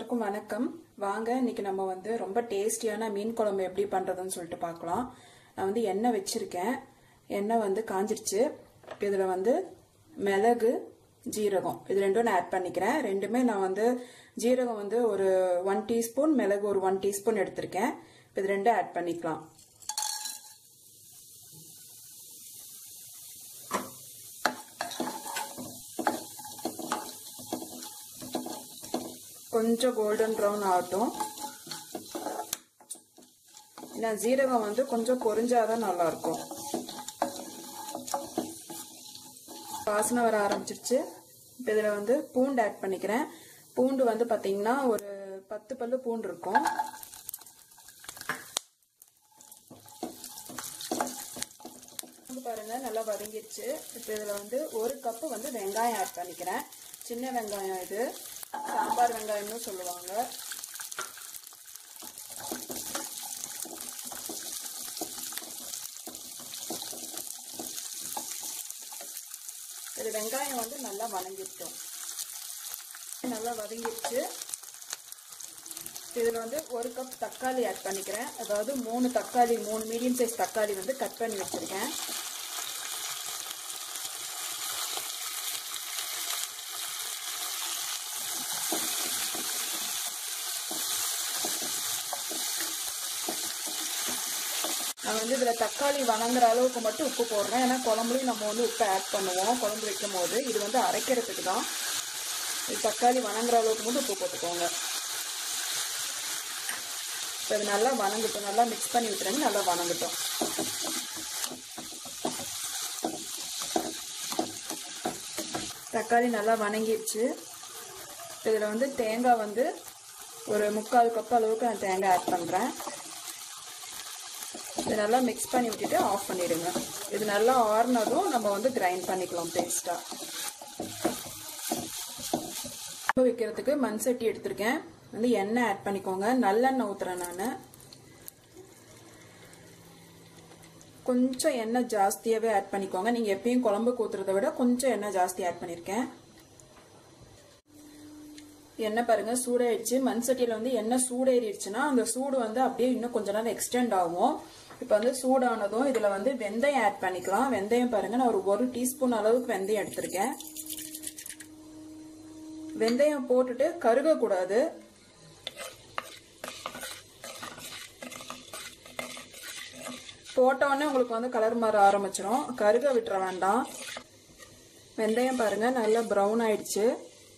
எல்லாருக்கும் வணக்கம் வாங்க இன்னைக்கு நம்ம வந்து ரொம்ப டேஸ்டியான மீன் குழம்பு எப்படி பண்றதுன்னு சொல்லிட்டு பார்க்கலாம் நான் வந்து எண்ணெய் வச்சிருக்கேன் எண்ணெய் வந்து காஞ்சிருச்சு இதில் வந்து மிளகு ஜீரகம் இது ரெண்டும் நான் ஆட் பண்ணிக்கிறேன் ரெண்டுமே நான் வந்து ஜீரகம் வந்து ஒரு ஒன் டீஸ்பூன் மிளகு ஒரு ஒன் டீஸ்பூன் எடுத்திருக்கேன் இது ரெண்டும் ஆட் பண்ணிக்கலாம் கொஞ்சம் கோல்டன் ப்ரௌன் ஆகட்டும் ஏன்னா ஜீரகம் வந்து கொஞ்சம் பொரிஞ்சாதான் நல்லா இருக்கும் வாசனை வர ஆரம்பிச்சிருச்சு இப்போ இதில் வந்து பூண்டு ஆட் பண்ணிக்கிறேன் பூண்டு வந்து பார்த்தீங்கன்னா ஒரு பத்து பல்லு பூண்டு இருக்கும் பாருங்க நல்லா வதங்கிடுச்சு இப்போ இதில் வந்து ஒரு கப்பு வந்து வெங்காயம் ஆட் பண்ணிக்கிறேன் சின்ன வெங்காயம் இது சாம்பார் வெங்காயம்னு சொல்லுவாங்க இது வெங்காயம் வந்து நல்லா வதங்கிட்டோம் நல்லா வதங்கிடுச்சு இதில் வந்து ஒரு கப் தக்காளி ஆட் பண்ணிக்கிறேன் அதாவது மூணு தக்காளி மூணு மீடியம் சைஸ் தக்காளி வந்து கட் பண்ணி வச்சுருக்கேன் நான் வந்து இதில் தக்காளி வணங்குற அளவுக்கு மட்டும் உப்பு போடுறேன் ஏன்னா குழம்புலையும் நம்ம வந்து உப்பு ஆட் பண்ணுவோம் குழம்பு வைக்கும் போது இது வந்து அரைக்கிறதுக்கு தான் இது தக்காளி வணங்குற அளவுக்கு மட்டும் உப்பு போட்டுக்கோங்க இப்போ இது நல்லா வணங்கட்டும் நல்லா மிக்ஸ் பண்ணி விட்டுருங்க நல்லா வணங்கட்டும் தக்காளி நல்லா வணங்கிடுச்சு இதில் வந்து தேங்காய் வந்து ஒரு முக்கால் கப் அளவுக்கு நான் தேங்காய் ஆட் பண்ணுறேன் இது நல்லா மிக்ஸ் பண்ணி விட்டுட்டு ஆஃப் பண்ணிடுங்க இது நல்லா ஆறுனதும் நம்ம வந்து கிரைண்ட் பண்ணிக்கலாம் பேஸ்ட்டாக வைக்கிறதுக்கு மண் சட்டி எடுத்திருக்கேன் வந்து எண்ணெய் ஆட் பண்ணிக்கோங்க நல்லெண்ணெய் ஊற்றுறேன் நான் கொஞ்சம் எண்ணெய் ஜாஸ்தியாகவே ஆட் பண்ணிக்கோங்க நீங்கள் எப்பயும் குழம்புக்கு ஊற்றுறத விட கொஞ்சம் எண்ணெய் ஜாஸ்தி ஆட் பண்ணியிருக்கேன் எண்ணெய் பாருங்க சூடாயிடுச்சு மண் சட்டியில் வந்து எண்ணெய் சூடேறிடுச்சுன்னா அந்த சூடு வந்து அப்படியே இன்னும் கொஞ்ச நேரம் எக்ஸ்டெண்ட் ஆகும் இப்போ வந்து சூடானதும் இதில் வந்து வெந்தயம் ஆட் பண்ணிக்கலாம் வெந்தயம் பாருங்க நான் ஒரு ஒரு டீஸ்பூன் அளவுக்கு வெந்தயம் எடுத்திருக்கேன் வெந்தயம் போட்டுட்டு கருகக்கூடாது போட்டோடனே உங்களுக்கு வந்து கலர் மாற ஆரம்பிச்சிடும் கருக விட்டுற வேண்டாம் வெந்தயம் பாருங்க நல்லா ப்ரௌன் ஆயிடுச்சு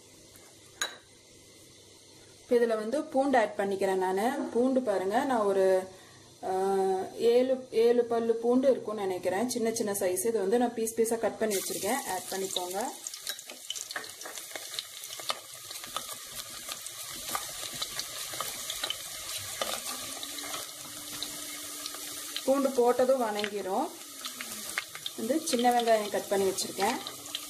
இதில் வந்து பூண்டு ஆட் பண்ணிக்கிறேன் நான் பூண்டு பாருங்க நான் ஒரு ஏழு ஏழு பல்லு பூண்டு இருக்கும்னு நினைக்கிறேன் சின்ன சின்ன சைஸ் இது வந்து நான் பீஸ் பீஸாக கட் பண்ணி வச்சுருக்கேன் ஆட் பண்ணிக்கோங்க பூண்டு போட்டதும் வணங்கிரும் வந்து சின்ன வெங்காயம் கட் பண்ணி வச்சுருக்கேன்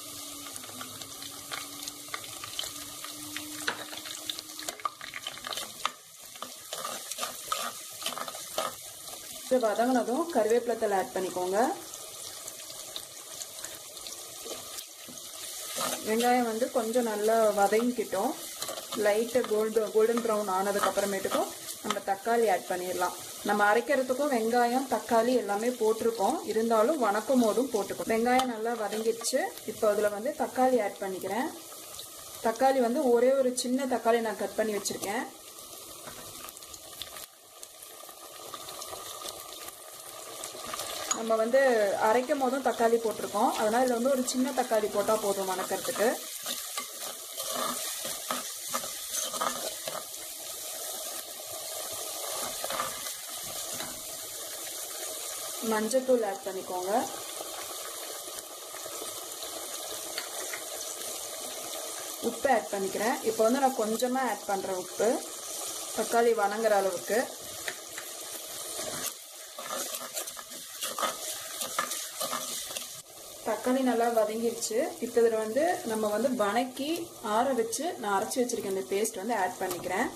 இது வதங்கினதும் கருவேப்பிலத்தில் ஆட் பண்ணிக்கோங்க வெங்காயம் வந்து கொஞ்சம் நல்லா வதங்கிக்கிட்டோம் லைட்டு கோல்டு கோல்டன் ப்ரௌன் ஆனதுக்கு அப்புறமேட்டுக்கும் நம்ம தக்காளி ஆட் பண்ணிடலாம் நம்ம அரைக்கிறதுக்கும் வெங்காயம் தக்காளி எல்லாமே போட்டிருக்கோம் இருந்தாலும் வணக்கும் போதும் போட்டுக்கோம் வெங்காயம் நல்லா வதங்கிடுச்சு இப்போ அதில் வந்து தக்காளி ஆட் பண்ணிக்கிறேன் தக்காளி வந்து ஒரே ஒரு சின்ன தக்காளி நான் கட் பண்ணி வச்சுருக்கேன் நம்ம வந்து அரைக்கும் போதும் தக்காளி போட்டிருக்கோம் அதனால் இதில் வந்து ஒரு சின்ன தக்காளி போட்டால் போதும் வணக்கிறதுக்கு மஞ்சத்தூள் ஆட் பண்ணிக்கோங்க உப்பு ஆட் பண்ணிக்கிறேன் இப்போ வந்து நான் கொஞ்சமாக ஆட் பண்ணுறேன் உப்பு தக்காளி வணங்குற அளவுக்கு தக்காளி நல்லா வதங்கிருச்சு இப்போ இதில் வந்து நம்ம வந்து வணக்கி ஆற வச்சு நான் அரைச்சி வச்சிருக்கேன் இந்த பேஸ்ட் வந்து ஆட் பண்ணிக்கிறேன்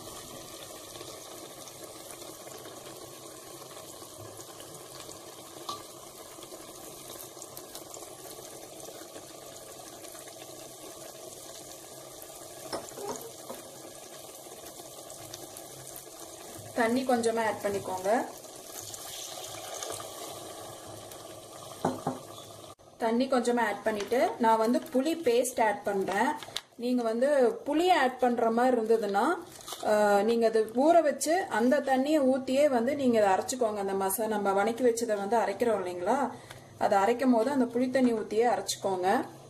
தண்ணி கொஞ்சமாக ஆட் பண்ணிக்கோங்க தண்ணி கொஞ்சமாக ஆட் பண்ணிட்டு நான் வந்து புளி பேஸ்ட் ஆட் பண்ணுறேன் நீங்கள் வந்து புளியை ஆட் பண்ணுற மாதிரி இருந்ததுன்னா நீங்கள் அதை ஊற வச்சு அந்த தண்ணியை ஊற்றியே வந்து நீங்கள் அதை அரைச்சிக்கோங்க அந்த மசா நம்ம வணக்கி வச்சதை வந்து அரைக்கிறோம் இல்லைங்களா அதை அரைக்கும் போது அந்த புளி தண்ணி ஊற்றியே அரைச்சிக்கோங்க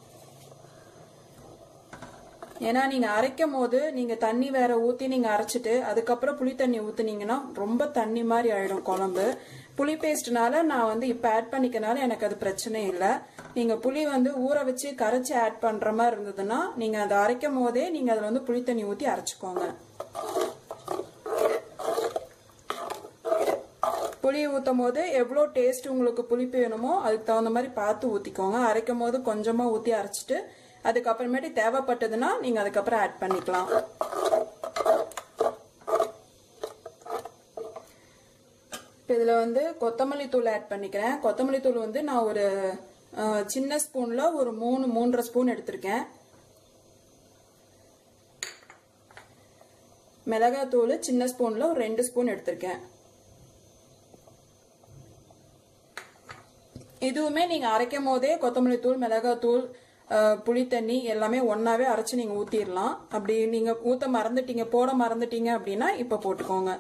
ஏன்னா நீங்க அரைக்கும் போது நீங்க தண்ணி வேற ஊத்தி நீங்க அரைச்சிட்டு அதுக்கப்புறம் புளி தண்ணி ஊத்துனீங்கன்னா ரொம்ப தண்ணி மாதிரி ஆயிடும் குழம்பு புளி பேஸ்ட்னால நான் வந்து இப்ப ஆட் பண்ணிக்கனால எனக்கு அது பிரச்சனை இல்லை நீங்க புளி வந்து ஊற வச்சு கரைச்சி ஆட் பண்ற மாதிரி இருந்ததுன்னா நீங்க அதை அரைக்கும் போதே நீங்க அதுல வந்து புளி தண்ணி ஊத்தி அரைச்சுக்கோங்க புளி ஊற்றும் போது எவ்வளோ டேஸ்ட் உங்களுக்கு புளிப்பு வேணுமோ அதுக்கு தகுந்த மாதிரி பார்த்து ஊற்றிக்கோங்க அரைக்கும் போது கொஞ்சமாக ஊற்றி அரைச்சிட்டு அதுக்கப்புறமேட்டு தேவைப்பட்டதுன்னா நீங்கள் அதுக்கப்புறம் ஆட் பண்ணிக்கலாம் இப்போ இதில் வந்து கொத்தமல்லி தூள் ஆட் பண்ணிக்கிறேன் கொத்தமல்லி தூள் வந்து நான் ஒரு அஹ், சின்ன ஸ்பூனில் ஒரு மூணு மூன்றரை ஸ்பூன் எடுத்திருக்கேன் மிளகாத்தூள் சின்ன ஸ்பூனில் ஒரு ரெண்டு ஸ்பூன் எடுத்திருக்கேன் இதுவுமே நீங்க அரைக்கும் போதே கொத்தமல்லி தூள் மிளகாத்தூள் அஹ், புளி தண்ணி எல்லாமே ஒன்னாவே அரைச்சு நீங்க ஊத்திடலாம் அப்படி நீங்க ஊத்த மறந்துட்டீங்க போட மறந்துட்டீங்க அப்படின்னா இப்ப போட்டுக்கோங்க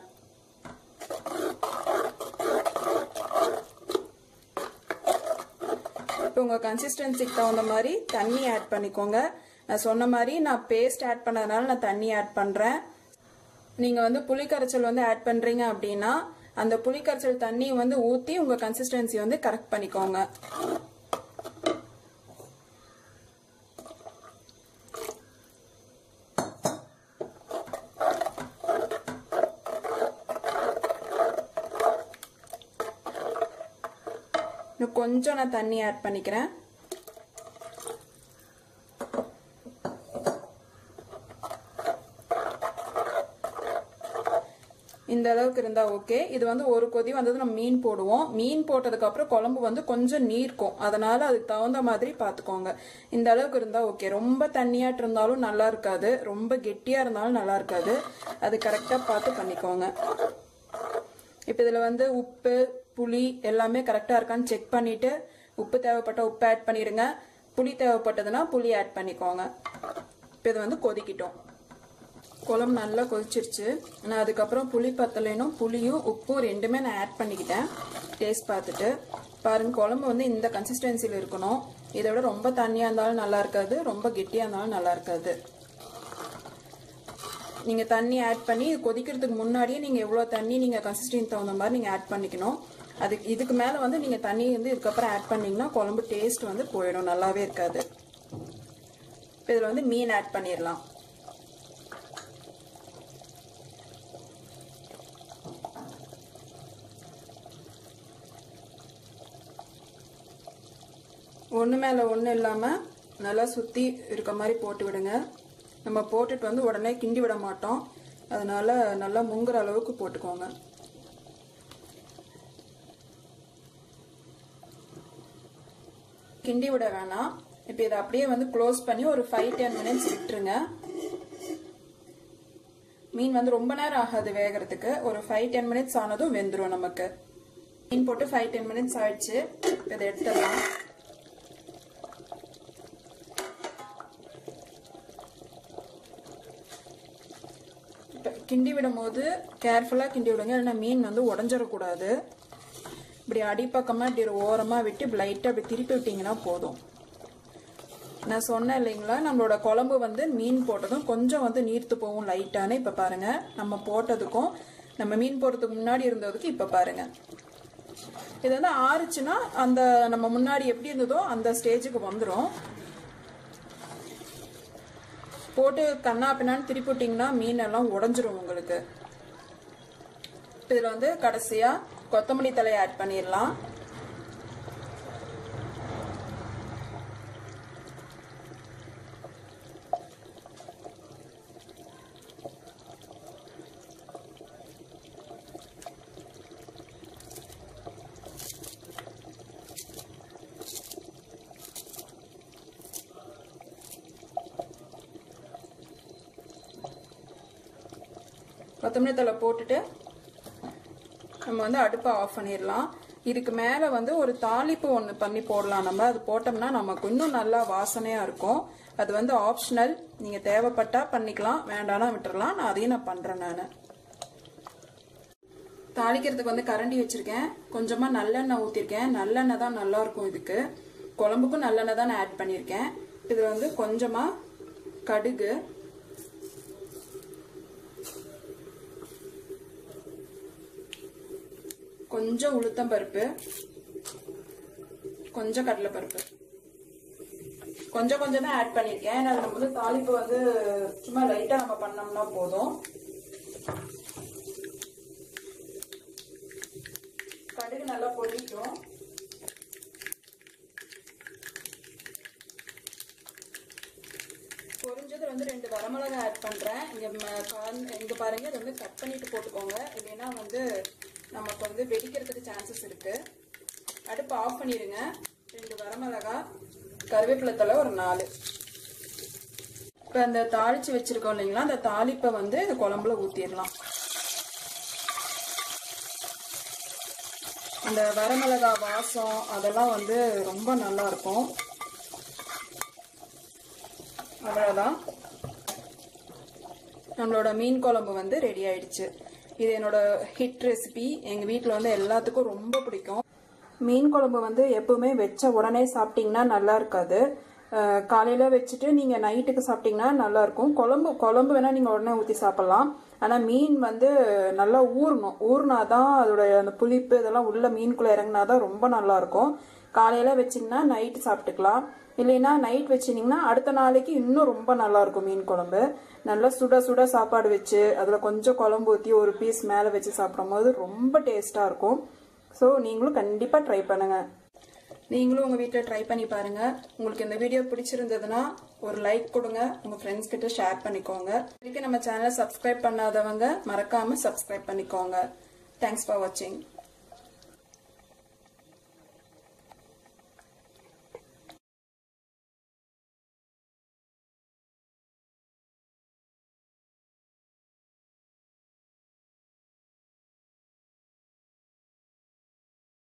இப்போ உங்க கன்சிஸ்டன்சிக்கு தகுந்த மாதிரி தண்ணி ஆட் பண்ணிக்கோங்க நான் சொன்ன மாதிரி நான் பேஸ்ட் ஆட் பண்ணதுனால நான் தண்ணி ஆட் பண்றேன் நீங்க வந்து புளி கரைச்சல் வந்து ஆட் பண்றீங்க அப்படின்னா அந்த புளி கரைச்சல் தண்ணி வந்து ஊத்தி உங்க கன்சிஸ்டன்சி வந்து கரெக்ட் பண்ணிக்கோங்க இன்னும் கொஞ்சம் நான் தண்ணி ஆட் பண்ணிக்கிறேன் இந்த அளவுக்கு இருந்தா ஓகே இது வந்து ஒரு கொதி வந்தது நம்ம மீன் போடுவோம் மீன் போட்டதுக்கு அப்புறம் குழம்பு வந்து கொஞ்சம் நீர்க்கும் அதனால அதுக்கு தகுந்த மாதிரி பாத்துக்கோங்க இந்த அளவுக்கு இருந்தா ஓகே ரொம்ப தண்ணியாட்டு இருந்தாலும் நல்லா இருக்காது ரொம்ப கெட்டியா இருந்தாலும் நல்லா இருக்காது அது கரெக்டா பார்த்து பண்ணிக்கோங்க இப்போ இதில் வந்து உப்பு புளி எல்லாமே கரெக்டாக இருக்கான்னு செக் பண்ணிட்டு உப்பு தேவைப்பட்ட உப்பு ஆட் பண்ணிடுங்க புளி தேவைப்பட்டதுன்னா புளி ஆட் பண்ணிக்கோங்க இப்போ இது வந்து கொதிக்கிட்டோம் குழம்பு நல்லா கொதிச்சிருச்சு நான் அதுக்கப்புறம் புளி பத்தலைனும் புளியும் உப்பும் ரெண்டுமே நான் ஆட் பண்ணிக்கிட்டேன் டேஸ்ட் பார்த்துட்டு பாருங்க குழம்பு வந்து இந்த கன்சிஸ்டன்சியில் இருக்கணும் இதை விட ரொம்ப தண்ணியாக இருந்தாலும் நல்லா இருக்காது ரொம்ப கெட்டியாக இருந்தாலும் நல்லா இருக்காது நீங்கள் தண்ணி ஆட் பண்ணி இது கொதிக்கிறதுக்கு முன்னாடியே நீங்கள் எவ்வளோ தண்ணி நீங்கள் கன்சிஸ்டன்சி தகுந்த மாதிரி நீங்கள் ஆட் பண்ணிக்கணும் அதுக்கு இதுக்கு மேலே வந்து நீங்கள் தண்ணி வந்து இதுக்கப்புறம் ஆட் பண்ணீங்கன்னா குழம்பு டேஸ்ட் வந்து போயிடும் நல்லாவே இருக்காது இப்போ இதில் வந்து மீன் ஆட் பண்ணிடலாம் ஒன்று மேலே ஒன்று இல்லாமல் நல்லா சுற்றி இருக்க மாதிரி போட்டு விடுங்க நம்ம போட்டுட்டு வந்து உடனே கிண்டி விட மாட்டோம் அதனால நல்லா முங்குற அளவுக்கு போட்டுக்கோங்க கிண்டி விட வேணாம் இப்போ இதை அப்படியே வந்து க்ளோஸ் பண்ணி ஒரு ஃபைவ் டென் மினிட்ஸ் விட்டுருங்க மீன் வந்து ரொம்ப நேரம் ஆகாது வேகிறதுக்கு ஒரு ஃபைவ் டென் மினிட்ஸ் ஆனதும் வெந்துடும் நமக்கு மீன் போட்டு ஃபைவ் டென் மினிட்ஸ் ஆயிடுச்சு இப்போ இதை எடுத்துடலாம் இப்ப கிண்டி விடும்போது கேர்ஃபுல்லாக கிண்டி விடுங்க இல்லைன்னா மீன் வந்து உடஞ்சிடக்கூடாது இப்படி அடிப்பக்கமாக இப்படி ஒரு ஓரமாக விட்டு இப்படி லைட்டாக அப்படி திருப்பி விட்டிங்கன்னா போதும் நான் சொன்னேன் இல்லைங்களா நம்மளோட குழம்பு வந்து மீன் போட்டதும் கொஞ்சம் வந்து நீர்த்து போகும் லைட்டானு இப்போ பாருங்க நம்ம போட்டதுக்கும் நம்ம மீன் போடுறதுக்கு முன்னாடி இருந்ததுக்கு இப்போ பாருங்க இது வந்து ஆறுச்சுன்னா அந்த நம்ம முன்னாடி எப்படி இருந்ததோ அந்த ஸ்டேஜுக்கு வந்துடும் போட்டு கண்ணா பின்னான்னு திருப்பி விட்டிங்கன்னா மீன் எல்லாம் உடஞ்சிரும் உங்களுக்கு இதில் வந்து கடைசியாக கொத்தமல்லி தலையை ஆட் பண்ணிடலாம் கொத்தமல்லி தலை போட்டுட்டு நம்ம வந்து அடுப்பை ஆஃப் பண்ணிடலாம் இதுக்கு மேலே வந்து ஒரு தாளிப்பு ஒன்று பண்ணி போடலாம் நம்ம அது போட்டோம்னா நமக்கு இன்னும் நல்லா வாசனையாக இருக்கும் அது வந்து ஆப்ஷனல் நீங்கள் தேவைப்பட்டா பண்ணிக்கலாம் வேண்டாம்னா விட்டுறலாம் நான் அதையும் நான் பண்ணுறேன் நான் தாளிக்கிறதுக்கு வந்து கரண்டி வச்சிருக்கேன் கொஞ்சமா நல்லெண்ணெய் ஊத்திருக்கேன் நல்லெண்ணெய் தான் நல்லா இருக்கும் இதுக்கு குழம்புக்கும் நல்லெண்ணெய் தான் நான் ஆட் பண்ணியிருக்கேன் இதுல வந்து கொஞ்சமா கடுகு கொஞ்சம் உளுத்தம் பருப்பு கொஞ்சம் கடலைப்பருப்பு கொஞ்சம் கொஞ்சம் தான் ஆட் பண்ணியிருக்கேன் ஏன்னா அது நம்ம வந்து தாளிப்பு வந்து சும்மா லைட்டா நம்ம பண்ணோம்னா போதும் கடுகு நல்லா பொரிக்கும் பொரிஞ்சது வந்து ரெண்டு வரமிளகா ஆட் பண்றேன் இங்க ம- கார்ன்- இங்க பாருங்க இது வந்து கட் பண்ணிட்டு போட்டுக்கோங்க இல்லைன்னா வந்து நமக்கு வந்து வெடிக்கிறதுக்கு சான்சஸ் இருக்கு அடுப்பு ஆஃப் பண்ணிடுங்க ரெண்டு வரமிளகா கருவேப்பிலை தலை ஒரு நாலு இப்போ அந்த தாளிச்சு வச்சிருக்கோம் இல்லைங்களா அந்த தாளிப்பை வந்து இந்த குழம்புல ஊத்திடலாம் அந்த வரமிளகா வாசம் அதெல்லாம் வந்து ரொம்ப நல்லா இருக்கும் அவ்வளோதான் நம்மளோட மீன் குழம்பு வந்து ரெடி ஆயிடுச்சு இது என்னோட ஹிட் ரெசிபி எங்கள் வீட்டில் வந்து எல்லாத்துக்கும் ரொம்ப பிடிக்கும் மீன் குழம்பு வந்து எப்பவுமே வச்ச உடனே சாப்பிட்டீங்கன்னா நல்லா இருக்காது அஹ் காலையில வச்சுட்டு நீங்க நைட்டுக்கு சாப்பிட்டீங்கன்னா நல்லா இருக்கும் குழம்பு குழம்பு வேணா நீங்க உடனே ஊற்றி சாப்பிடலாம் ஆனா மீன் வந்து நல்லா ஊறணும் ஊறினாதான் அதோட அந்த புளிப்பு இதெல்லாம் உள்ள மீனுக்குள்ள இறங்கினாதான் ரொம்ப நல்லா இருக்கும் காலையில வச்சீங்கன்னா நைட்டு சாப்பிட்டுக்கலாம் இல்லைன்னா நைட் வச்சிங்கன்னா அடுத்த நாளைக்கு இன்னும் ரொம்ப நல்லா இருக்கும் மீன் குழம்பு நல்லா சுட சுட சாப்பாடு வச்சு அதில் கொஞ்சம் குழம்பு ஊற்றி ஒரு பீஸ் மேலே வச்சு சாப்பிடும்போது ரொம்ப டேஸ்ட்டாக இருக்கும் ஸோ நீங்களும் கண்டிப்பாக ட்ரை பண்ணுங்க நீங்களும் உங்கள் வீட்டில் ட்ரை பண்ணி பாருங்க உங்களுக்கு இந்த வீடியோ பிடிச்சிருந்ததுன்னா ஒரு லைக் கொடுங்க உங்கள் ஃப்ரெண்ட்ஸ் கிட்ட ஷேர் பண்ணிக்கோங்க இதுக்கு நம்ம சேனலை சப்ஸ்கிரைப் பண்ணாதவங்க மறக்காம சப்ஸ்கிரைப் பண்ணிக்கோங்க தேங்க்ஸ் ஃபார் வாட்சிங்